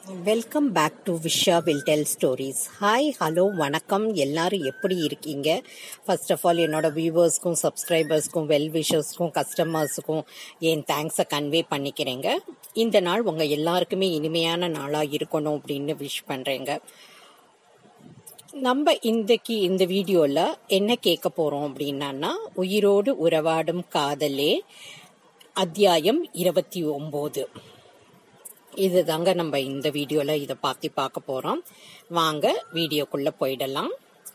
welcome back to Visha will tell stories hi hello வணக்கம் எல்லாரும் எப்படி இருக்கீங்க ஃபர்ஸ்ட் ஆஃப் ஆல் என்னோட வியூவர்ஸ்க்கும் சப்ஸ்கிரைபர்ஸ்க்கும் வெல் விஷர்ஸ்க்கும் கஸ்டமர்ஸுக்கும் என் தேங்க்ஸை கன்வே பண்ணிக்கிறேங்க இந்த நாள் உங்கள் எல்லாருக்குமே இனிமையான நாளாக இருக்கணும் அப்படின்னு விஷ் பண்ணுறேங்க நம்ம இன்றைக்கு இந்த வீடியோவில் என்ன கேட்க போகிறோம் அப்படின்னா உயிரோடு உறவாடும் காதலே அத்தியாயம் இருபத்தி ஒம்பது இது தாங்க நம்ம இந்த வீடியோவில் இதை பார்த்து பார்க்க போகிறோம் வாங்க வீடியோக்குள்ளே போயிடலாம்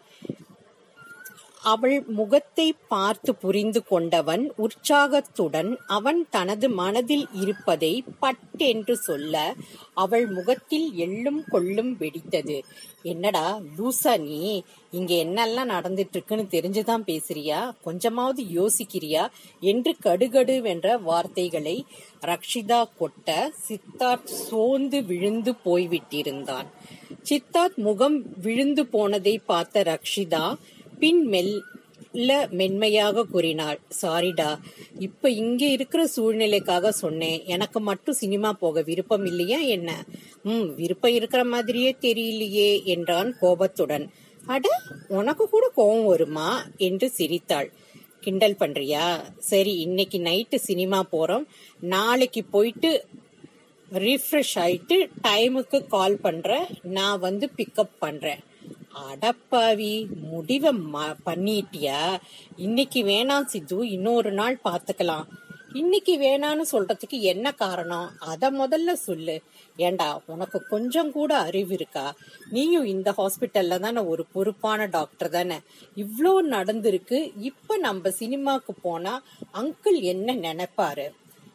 அவள் முகத்தை பார்த்து புரிந்து கொண்டவன் உற்சாகத்துடன் அவன் தனது மனதில் இருப்பதை பட்டென்று சொல்ல அவள் முகத்தில் எள்ளும் கொள்ளும் வெடித்தது என்னடா லூசா நீ இங்க என்னெல்லாம் நடந்துட்டு இருக்குன்னு தெரிஞ்சுதான் பேசுறியா கொஞ்சமாவது யோசிக்கிறியா என்று கடுகடுவென்ற வார்த்தைகளை ரக்ஷிதா கொட்ட சித்தார்த் சோர்ந்து விழுந்து போய்விட்டிருந்தான் சித்தார்த் முகம் விழுந்து போனதை பார்த்த ரக்ஷிதா பின் மெல்ல மென்மையாக கூறினாள் சாரிடா இப்ப இங்க இருக்கிற சூழ்நிலைக்காக சொன்னேன் எனக்கு மட்டும் சினிமா போக விருப்பம் இல்லையா என்ன ம் விருப்பம் இருக்கிற மாதிரியே தெரியலையே என்றான் கோபத்துடன் அட உனக்கு கூட கோபம் வருமா என்று சிரித்தாள் கிண்டல் பண்றியா சரி இன்னைக்கு நைட்டு சினிமா போறோம் நாளைக்கு போயிட்டு ரீஃப்ரெஷ் ஆயிட்டு டைமுக்கு கால் பண்ற நான் வந்து பிக்கப் பண்றேன் அடப்பாவி முடிவை ம- பண்ணிட்டியா இன்னைக்கு வேணாம் சித்து இன்னொரு நாள் பாத்துக்கலாம் இன்னைக்கு வேணான்னு சொல்றதுக்கு என்ன காரணம் அத முதல்ல சொல்லு ஏண்டா உனக்கு கொஞ்சம் கூட அறிவு இருக்கா நீயும் இந்த ஹாஸ்பிட்டல்ல தானே ஒரு பொறுப்பான டாக்டர் தானே இவ்ளோ நடந்திருக்கு இப்ப நம்ம சினிமாக்கு போனா அங்கிள் என்ன நினைப்பாரு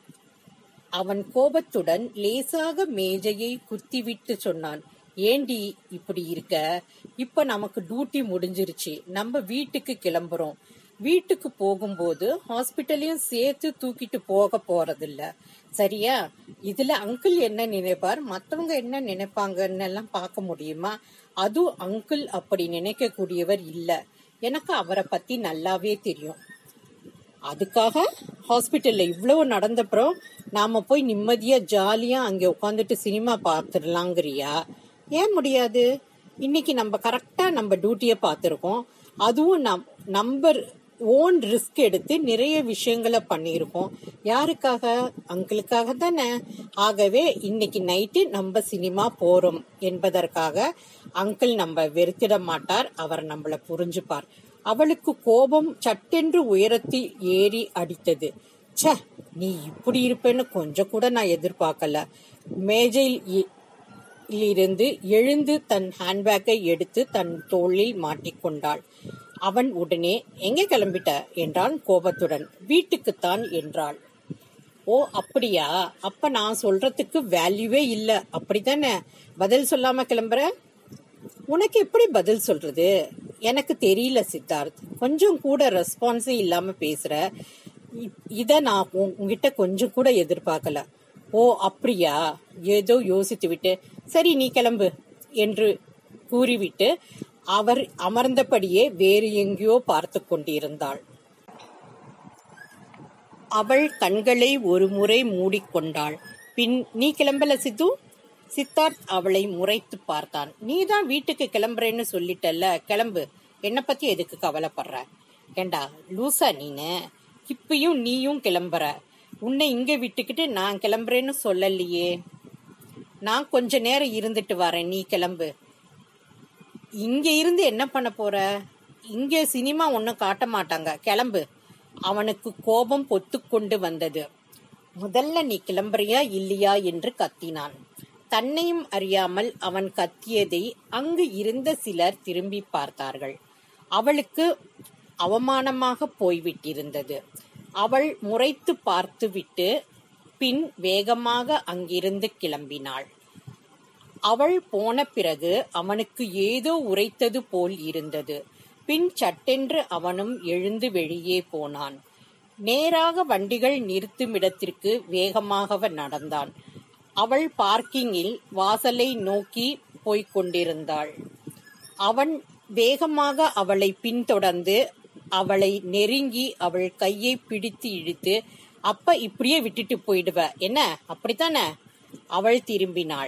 அவன் கோபத்துடன் லேசாக மேஜையை குத்திவிட்டு சொன்னான் ஏண்டி இப்படி இருக்க இப்ப நமக்கு டியூட்டி முடிஞ்சிருச்சு நம்ம வீட்டுக்கு கிளம்புறோம் வீட்டுக்கு போகும்போது ஹாஸ்பிட்டலையும் சேர்த்து தூக்கிட்டு போக போறதில்ல சரியா இதுல அங்கிள் என்ன நினைப்பார் மத்தவங்க என்ன நினைப்பாங்கன்னு எல்லாம் பார்க்க முடியுமா அதுவும் அங்கிள் அப்படி நினைக்க கூடியவர் இல்ல எனக்கு அவரை பத்தி நல்லாவே தெரியும் அதுக்காக ஹாஸ்பிட்டல்ல இவ்வளவு நடந்தப்புறம் நாம போய் நிம்மதியா ஜாலியா அங்க உட்காந்துட்டு சினிமா பார்த்துடலாங்கிறியா ஏன் முடியாது இன்னைக்கு நம்ம கரெக்டா நம்ம டியூட்டிய பார்த்துருக்கோம் அதுவும் நம் நம்பர் ஓன் ரிஸ்க் எடுத்து நிறைய விஷயங்களை பண்ணியிருக்கோம் யாருக்காக அங்கிளுக்காக தானே ஆகவே இன்னைக்கு நைட்டு நம்ம சினிமா போறோம் என்பதற்காக அங்கிள் நம்ம வெறுத்திட மாட்டார் அவர் நம்மள புரிஞ்சுப்பார் அவளுக்கு கோபம் சட்டென்று உயரத்தில் ஏறி அடித்தது ச்சே நீ இப்படி இருப்பேன்னு கொஞ்சம் கூட நான் எதிர்பார்க்கல மேஜையில் இ- இருந்து எழுந்து தன் ஹேண்ட்பேக்கை எடுத்து தன் தோளில் மாட்டிக்கொண்டாள் அவன் உடனே எங்கே கிளம்பிட்ட என்றான் கோபத்துடன் வீட்டுக்குத்தான் என்றாள் ஓ அப்படியா அப்ப நான் சொல்றதுக்கு வேல்யூவே இல்ல அப்படித்தானே பதில் சொல்லாம கிளம்புற உனக்கு எப்படி பதில் சொல்றது எனக்கு தெரியல சித்தார்த் கொஞ்சம் கூட ரெஸ்பான்ஸே இல்லாம பேசுற இ- இத நான் உன்- உன்கிட்ட கொஞ்சம் கூட எதிர்பார்க்கல ஓ அப்படியா ஏதோ யோசித்து விட்டு சரி நீ கிளம்பு என்று கூறிவிட்டு அவர் அமர்ந்தபடியே வேறு எங்கேயோ பார்த்து கொண்டிருந்தாள் அவள் கண்களை ஒரு முறை மூடிக்கொண்டாள் பின் நீ கிளம்பல சித்து சித்தார்த் அவளை முறைத்து பார்த்தான் நீதான் வீட்டுக்கு கிளம்புறேன்னு சொல்லிட்டல்ல கிளம்பு என்ன பத்தி எதுக்கு கவலைப்படுற ஏண்டா லூசா நீனு இப்பயும் நீயும் கிளம்புற உன்னை இங்க விட்டுக்கிட்டு நான் கிளம்புறேன்னு சொல்லலையே நான் கொஞ்ச நேரம் இருந்துட்டு வரேன் நீ கிளம்பு இங்க இருந்து என்ன பண்ண போற இங்க சினிமா ஒன்னும் காட்ட மாட்டாங்க கிளம்பு அவனுக்கு கோபம் பொத்துக்கொண்டு வந்தது முதல்ல நீ கிளம்புறியா இல்லையா என்று கத்தினான் தன்னையும் அறியாமல் அவன் கத்தியதை அங்கு இருந்த சிலர் திரும்பி பார்த்தார்கள் அவளுக்கு அவமானமாக போய்விட்டிருந்தது அவள் முறைத்து பார்த்துவிட்டு பின் வேகமாக அங்கிருந்து கிளம்பினாள் அவள் போன பிறகு அவனுக்கு ஏதோ உரைத்தது போல் இருந்தது பின் சட்டென்று அவனும் எழுந்து வெளியே போனான் நேராக வண்டிகள் நிறுத்துமிடத்திற்கு வேகமாக நடந்தான் அவள் பார்க்கிங்கில் வாசலை நோக்கி போய்க் கொண்டிருந்தாள் அவன் வேகமாக அவளை பின்தொடர்ந்து அவளை நெருங்கி அவள் கையை பிடித்து இழுத்து அப்ப இப்படியே விட்டுட்டு போயிடுவ என்ன அப்படித்தானே அவள் திரும்பினாள்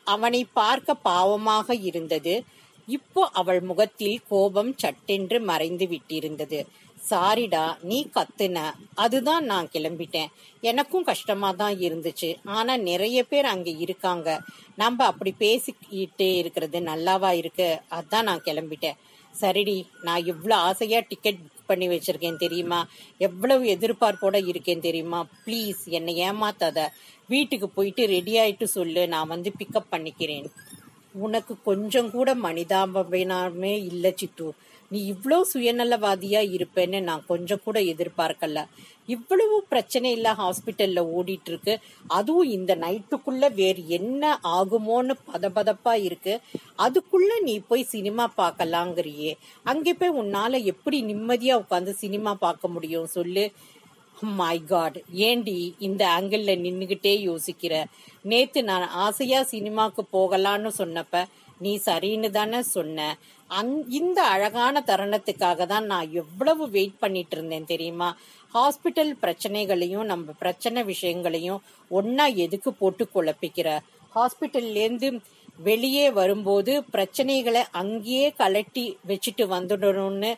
அவனை பார்க்க பாவமாக இருந்தது இப்போ அவள் முகத்தில் கோபம் சட்டென்று மறைந்து விட்டிருந்தது சாரிடா நீ கத்துன அதுதான் நான் கிளம்பிட்டேன் எனக்கும் கஷ்டமா தான் இருந்துச்சு ஆனா நிறைய பேர் அங்க இருக்காங்க நம்ம அப்படி பேசிக்கிட்டே இருக்கிறது நல்லாவா இருக்கு அதான் நான் கிளம்பிட்டேன் சரிடி நான் இவ்வளவு ஆசையா டிக்கெட் புக் பண்ணி வச்சிருக்கேன் தெரியுமா எவ்வளவு எதிர்பார்ப்போட இருக்கேன் தெரியுமா ப்ளீஸ் என்னை ஏமாத்தாத வீட்டுக்கு போயிட்டு ரெடி ஆயிட்டு சொல்லு நான் வந்து பிக்கப் பண்ணிக்கிறேன் உனக்கு கொஞ்சம் கூட மனிதாபமே இல்ல சித்து நீ இவ்வளோ சுயநலவாதியா இருப்பேன்னு நான் கொஞ்சம் கூட எதிர்பார்க்கல இவ்வளவு பிரச்சனை இல்ல ஹாஸ்பிட்டல்ல ஓடிட்டு இருக்கு அதுவும் இந்த நைட்டுக்குள்ள வேறு என்ன ஆகுமோன்னு பதபதப்பா இருக்கு அதுக்குள்ள நீ போய் சினிமா பார்க்கலாங்கிறியே அங்கே போய் உன்னால எப்படி நிம்மதியா உட்காந்து சினிமா பார்க்க முடியும் சொல்லு மை காட் ஏண்டி இந்த ஆங்கிள் நின்னுகிட்டே யோசிக்கிற நேத்து நான் ஆசையா சினிமாக்கு போகலான்னு சொன்னப்ப நீ சரின்னு தானே சொன்ன அந் இந்த அழகான தருணத்துக்காக தான் நான் எவ்வளவு வெயிட் பண்ணிட்டு இருந்தேன் தெரியுமா ஹாஸ்பிட்டல் பிரச்சனைகளையும் நம்ம பிரச்சனை விஷயங்களையும் ஒன்னா எதுக்கு போட்டு குழப்பிக்கிற ஹாஸ்பிட்டல்ல இருந்து வெளியே வரும்போது பிரச்சனைகளை அங்கேயே கலட்டி வச்சுட்டு வந்துடணும்னு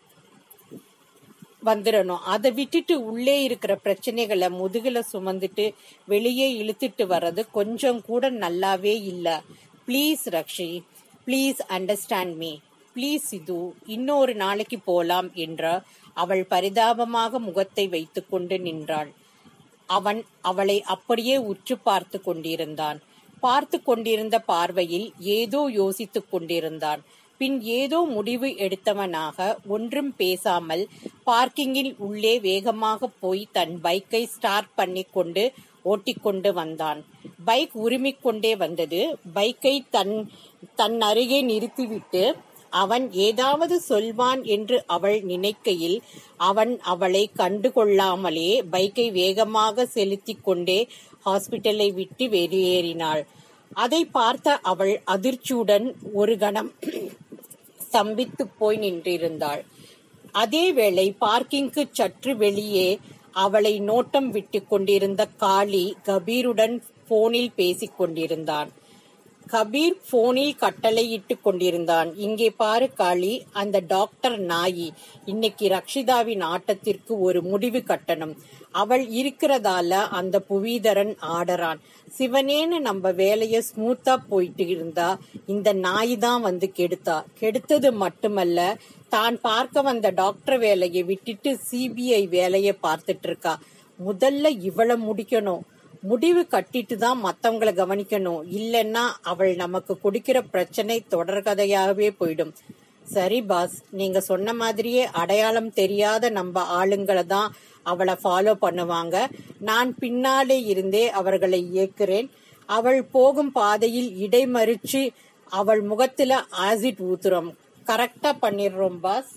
வந்துடணும் அதை விட்டுட்டு உள்ளே இருக்கிற பிரச்சனைகளை முதுகுல சுமந்துட்டு வெளியே இழுத்துட்டு வர்றது கொஞ்சம் கூட நல்லாவே இல்ல please Rakshi please understand me please இது இன்னொரு நாளைக்கு போலாம் என்ற அவள் பரிதாபமாக முகத்தை வைத்துக்கொண்டு நின்றாள் அவன் அவளை அப்படியே உற்று பார்த்து கொண்டிருந்தான் பார்த்து கொண்டிருந்த பார்வையில் ஏதோ யோசித்துக் கொண்டிருந்தான் பின் ஏதோ முடிவு எடுத்தவனாக ஒன்றும் பேசாமல் பார்க்கிங்கில் உள்ளே வேகமாக போய் தன் பைக்கை ஸ்டார்ட் பண்ணி கொண்டு ஓட்டிக்கொண்டு வந்தான் பைக் உருமிக் கொண்டே வந்தது பைக்கை தன் தன் அருகே நிறுத்திவிட்டு அவன் ஏதாவது சொல்வான் என்று அவள் நினைக்கையில் அவன் அவளை கண்டுகொள்ளாமலே பைக்கை வேகமாக செலுத்திக் கொண்டே ஹாஸ்பிட்டலை விட்டு வெளியேறினாள் அதை பார்த்த அவள் அதிர்ச்சியுடன் ஒரு கணம் ஸ்தம்பித்து போய் நின்றிருந்தாள் அதேவேளை பார்க்கிங்க்கு சற்று வெளியே அவளை நோட்டம் விட்டு கொண்டிருந்த காளி கபீருடன் போனில் பேசிக் கொண்டிருந்தான் கபீர் போனில் கட்டளையிட்டு கொண்டிருந்தான் இங்கே பாரு காளி அந்த டாக்டர் நாயி இன்னைக்கு ரக்ஷிதாவின் ஆட்டத்திற்கு ஒரு முடிவு கட்டணும் அவள் இருக்கிறதால அந்த புவிதரன் ஆடறான் சிவனேன்னு நம்ம வேலைய ஸ்மூத்தா போயிட்டு இருந்தா இந்த நாய் தான் வந்து கெடுத்தா கெடுத்தது மட்டுமல்ல தான் பார்க்க வந்த டாக்டர் வேலையை விட்டுட்டு சிபிஐ வேலையை பார்த்துட்டு இருக்கா முதல்ல இவளை முடிக்கணும் முடிவு கட்டிட்டு தான் மத்தவங்கள கவனிக்கணும் இல்லைன்னா அவள் நமக்கு கொடுக்கிற பிரச்சனை தொடர்கதையாகவே போயிடும் சரி பாஸ் நீங்க சொன்ன மாதிரியே அடையாளம் தெரியாத நம்ம ஆளுங்களை தான் அவளை ஃபாலோ பண்ணுவாங்க நான் பின்னாலே இருந்தே அவர்களை இயக்குறேன் அவள் போகும் பாதையில் இடைமறிச்சு அவள் முகத்துல ஆசிட் ஊத்துறோம் கரெக்டா பண்ணிடுறோம் பாஸ்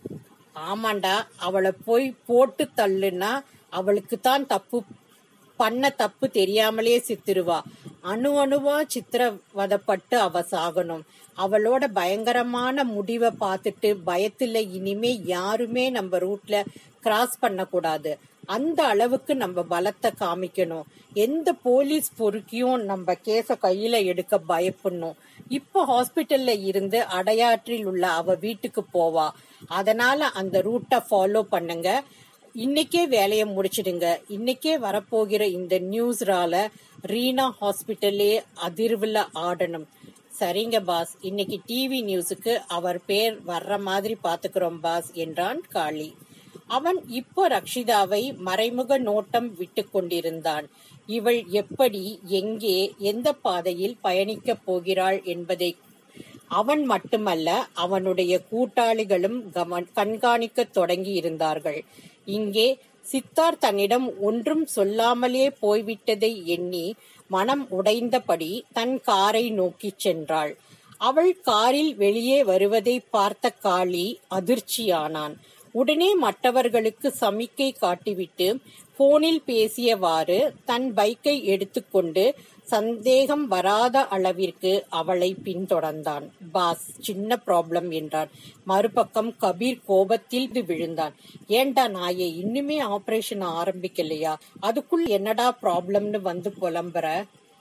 ஆமாண்டா அவளை போய் போட்டு தள்ளுனா அவளுக்கு தான் தப்பு பண்ண தப்பு தெரியாமலே சித்திருவா அணு அணுவா சித்திரவதப்பட்டு அவ சாகணும் அவளோட பயங்கரமான முடிவை பார்த்துட்டு பயத்துல இனிமே யாருமே நம்ம ரூட்ல கிராஸ் பண்ணக்கூடாது அந்த அளவுக்கு நம்ம பலத்தை காமிக்கணும் எந்த போலீஸ் பொறுக்கியும் நம்ம கேஸ கையில எடுக்க பயப்படணும் இப்போ ஹாஸ்பிட்டல்ல இருந்து அடையாற்றில் உள்ள அவ வீட்டுக்கு போவா அதனால அந்த ரூட்டை ஃபாலோ பண்ணுங்க இன்னைக்கே வேலையை முடிச்சிடுங்க இன்னைக்கே வரப்போகிற இந்த நியூஸ்ரால ரீனா ஹாஸ்பிட்டலே அதிர்வுல ஆடணும் சரிங்க பாஸ் இன்னைக்கு டிவி நியூஸுக்கு அவர் பேர் வர்ற மாதிரி பாத்துக்கிறோம் பாஸ் என்றான் காளி அவன் இப்போ ரக்ஷிதாவை மறைமுக நோட்டம் விட்டு கொண்டிருந்தான் இவள் எப்படி எங்கே எந்த பாதையில் பயணிக்கப் போகிறாள் என்பதை அவன் மட்டுமல்ல அவனுடைய கூட்டாளிகளும் கவன் கண்காணிக்க தொடங்கி இருந்தார்கள் இங்கே சித்தார் தன்னிடம் ஒன்றும் சொல்லாமலே போய்விட்டதை எண்ணி மனம் உடைந்தபடி தன் காரை நோக்கிச் சென்றாள் அவள் காரில் வெளியே வருவதை பார்த்த காளி அதிர்ச்சியானான் உடனே மற்றவர்களுக்கு சமிக்கை காட்டிவிட்டு போனில் பேசியவாறு தன் பைக்கை எடுத்துக்கொண்டு சந்தேகம் வராத அளவிற்கு அவளை பின்தொடர்ந்தான் பாஸ் சின்ன ப்ராப்ளம் என்றான் மறுபக்கம் கபீர் கோபத்தில் விழுந்தான் ஏண்டா நாயே இன்னுமே ஆபரேஷன் ஆரம்பிக்கலையா அதுக்குள் என்னடா ப்ராப்ளம்னு வந்து புலம்புற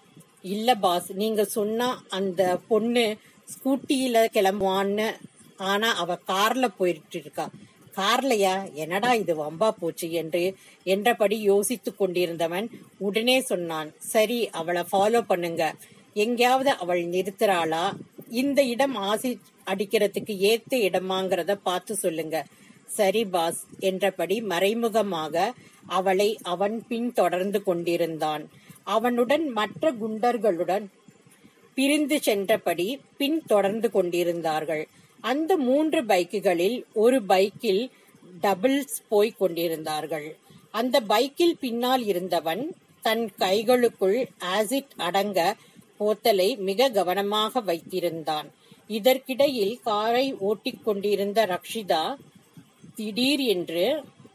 இல்ல பாஸ் நீங்க சொன்னா அந்த பொண்ணு ஸ்கூட்டியில கிளம்புவான்னு ஆனா அவ கார்ல போயிட்டு இருக்கா கார்லயா என்னடா இது வம்பா போச்சு என்று என்றபடி யோசித்துக் கொண்டிருந்தவன் உடனே சொன்னான் சரி அவளை ஃபாலோ பண்ணுங்க எங்கேயாவது அவள் நிறுத்துறாளா இந்த இடம் ஆசி அடிக்கிறதுக்கு ஏத்த இடமாங்கிறத பார்த்து சொல்லுங்க சரி பாஸ் என்றபடி மறைமுகமாக அவளை அவன் பின் தொடர்ந்து கொண்டிருந்தான் அவனுடன் மற்ற குண்டர்களுடன் பிரிந்து சென்றபடி பின் தொடர்ந்து கொண்டிருந்தார்கள் அந்த மூன்று பைக்குகளில் ஒரு பைக்கில் டபுள்ஸ் போய் கொண்டிருந்தார்கள் அந்த பைக்கில் பின்னால் இருந்தவன் தன் கைகளுக்குள் ஆசிட் அடங்க போத்தலை மிக கவனமாக வைத்திருந்தான் இதற்கிடையில் காரை ஓட்டிக் கொண்டிருந்த ரக்ஷிதா திடீர் என்று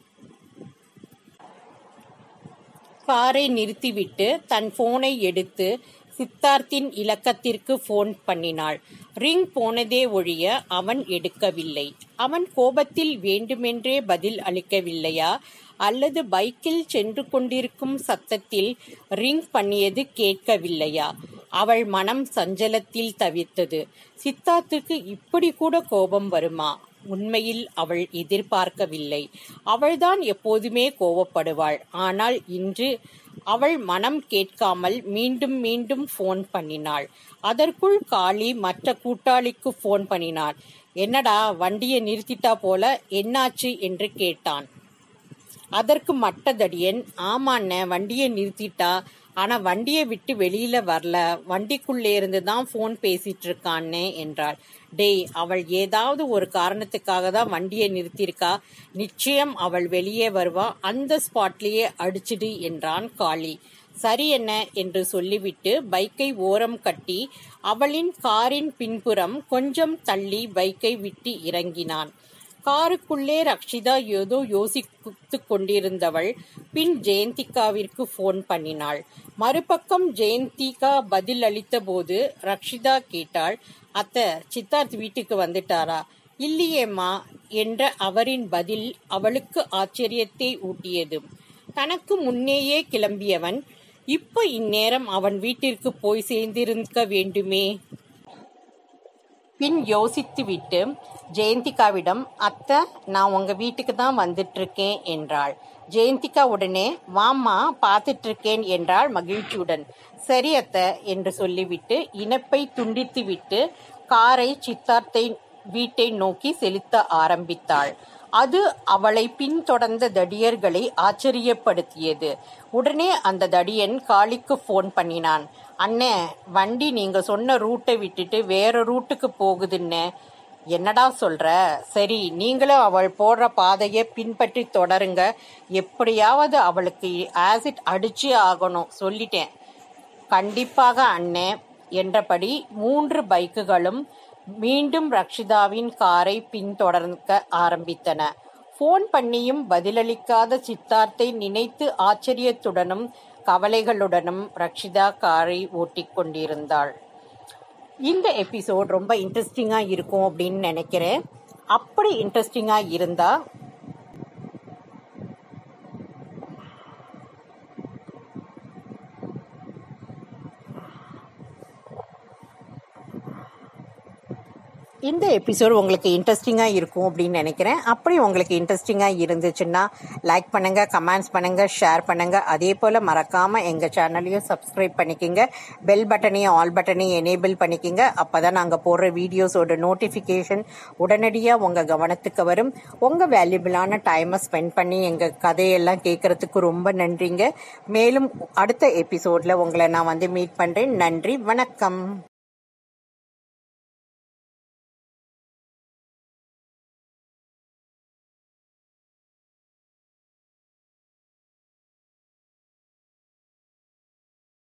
காரை நிறுத்திவிட்டு தன் போனை எடுத்து சித்தார்த்தின் இலக்கத்திற்கு போன் பண்ணினாள் ரிங் போனதே ஒழிய அவன் எடுக்கவில்லை அவன் கோபத்தில் வேண்டுமென்றே பதில் அளிக்கவில்லையா அல்லது பைக்கில் சென்று கொண்டிருக்கும் சத்தத்தில் ரிங் பண்ணியது கேட்கவில்லையா அவள் மனம் சஞ்சலத்தில் தவிர்த்தது சித்தார்த்துக்கு இப்படி கூட கோபம் வருமா உண்மையில் அவள் எதிர்பார்க்கவில்லை அவள்தான் எப்போதுமே கோவப்படுவாள் ஆனால் இன்று அவள் மனம் கேட்காமல் மீண்டும் மீண்டும் போன் பண்ணினாள் அதற்குள் காளி மற்ற கூட்டாளிக்கு போன் பண்ணினாள் என்னடா வண்டியை நிறுத்திட்டா போல என்னாச்சு என்று கேட்டான் அதற்கு மட்டதடியன் ஆமாண்ண வண்டியை நிறுத்திட்டா ஆனா வண்டியை விட்டு வெளியில வரல வண்டிக்குள்ளே இருந்து தான் போன் பேசிட்டு இருக்கான்னு என்றாள் டேய் அவள் ஏதாவது ஒரு காரணத்துக்காக தான் வண்டியை நிறுத்தியிருக்கா நிச்சயம் அவள் வெளியே வருவா அந்த ஸ்பாட்லயே அடிச்சிடு என்றான் காளி சரி என்ன என்று சொல்லிவிட்டு பைக்கை ஓரம் கட்டி அவளின் காரின் பின்புறம் கொஞ்சம் தள்ளி பைக்கை விட்டு இறங்கினான் காருக்குள்ளே ரக்ஷிதா ஏதோ யோசித்துக் கொண்டிருந்தவள் பின் ஜெயந்திகாவிற்கு போன் பண்ணினாள் மறுபக்கம் ஜெயந்திகா பதில் அளித்த போது ரக்ஷிதா கேட்டாள் அத்த சித்தார்த் வீட்டுக்கு வந்துட்டாரா இல்லையேம்மா என்ற அவரின் பதில் அவளுக்கு ஆச்சரியத்தை ஊட்டியது தனக்கு முன்னேயே கிளம்பியவன் இப்ப இந்நேரம் அவன் வீட்டிற்கு போய் சேர்ந்திருக்க வேண்டுமே பின் யோசித்துவிட்டு ஜெயந்திகாவிடம் அத்தை நான் உங்க வீட்டுக்கு தான் வந்துட்டு இருக்கேன் என்றாள் ஜெயந்திகா உடனே வாம்மா பார்த்துட்டு இருக்கேன் என்றாள் மகிழ்ச்சியுடன் சரி அத்தை என்று சொல்லிவிட்டு இனப்பை துண்டித்துவிட்டு காரை சித்தார்த்தை வீட்டை நோக்கி செலுத்த ஆரம்பித்தாள் அது அவளை பின்தொடர்ந்த தடியர்களை ஆச்சரியப்படுத்தியது உடனே அந்த தடியன் காளிக்கு போன் பண்ணினான் அண்ணே வண்டி நீங்க சொன்ன ரூட்டை விட்டுட்டு வேற ரூட்டுக்கு போகுதுன்னு என்னடா சொல்ற சரி நீங்களும் அவள் போடுற பாதையை பின்பற்றி தொடருங்க எப்படியாவது அவளுக்கு ஆசிட் அடிச்சே ஆகணும் சொல்லிட்டேன் கண்டிப்பாக அண்ணே என்றபடி மூன்று பைக்குகளும் மீண்டும் ரக்ஷிதாவின் காரை பின்தொடர்க்க ஆரம்பித்தன போன் பண்ணியும் பதிலளிக்காத சித்தார்த்தை நினைத்து ஆச்சரியத்துடனும் கவலைகளுடனும் ரக்ஷிதா காரை ஓட்டிக் கொண்டிருந்தாள் இந்த எபிசோட் ரொம்ப இன்ட்ரெஸ்டிங்காக இருக்கும் அப்படின்னு நினைக்கிறேன் அப்படி இன்ட்ரெஸ்டிங்காக இருந்தா இந்த எபிசோட் உங்களுக்கு இன்ட்ரெஸ்டிங்காக இருக்கும் அப்படின்னு நினைக்கிறேன் அப்படி உங்களுக்கு இன்ட்ரெஸ்டிங்காக இருந்துச்சுன்னா லைக் பண்ணுங்கள் கமெண்ட்ஸ் பண்ணுங்கள் ஷேர் பண்ணுங்கள் அதே போல் மறக்காமல் எங்கள் சேனலையும் சப்ஸ்கிரைப் பண்ணிக்கோங்க பெல் பட்டனையும் ஆல் பட்டனையும் எனேபிள் பண்ணிக்கோங்க அப்போ தான் நாங்கள் போடுற வீடியோஸோட நோட்டிஃபிகேஷன் உடனடியாக உங்கள் கவனத்துக்கு வரும் உங்கள் வேல்யூபிளான டைமை ஸ்பெண்ட் பண்ணி எங்கள் கதையெல்லாம் கேட்குறதுக்கு ரொம்ப நன்றிங்க மேலும் அடுத்த எபிசோடில் உங்களை நான் வந்து மீட் பண்ணுறேன் நன்றி வணக்கம்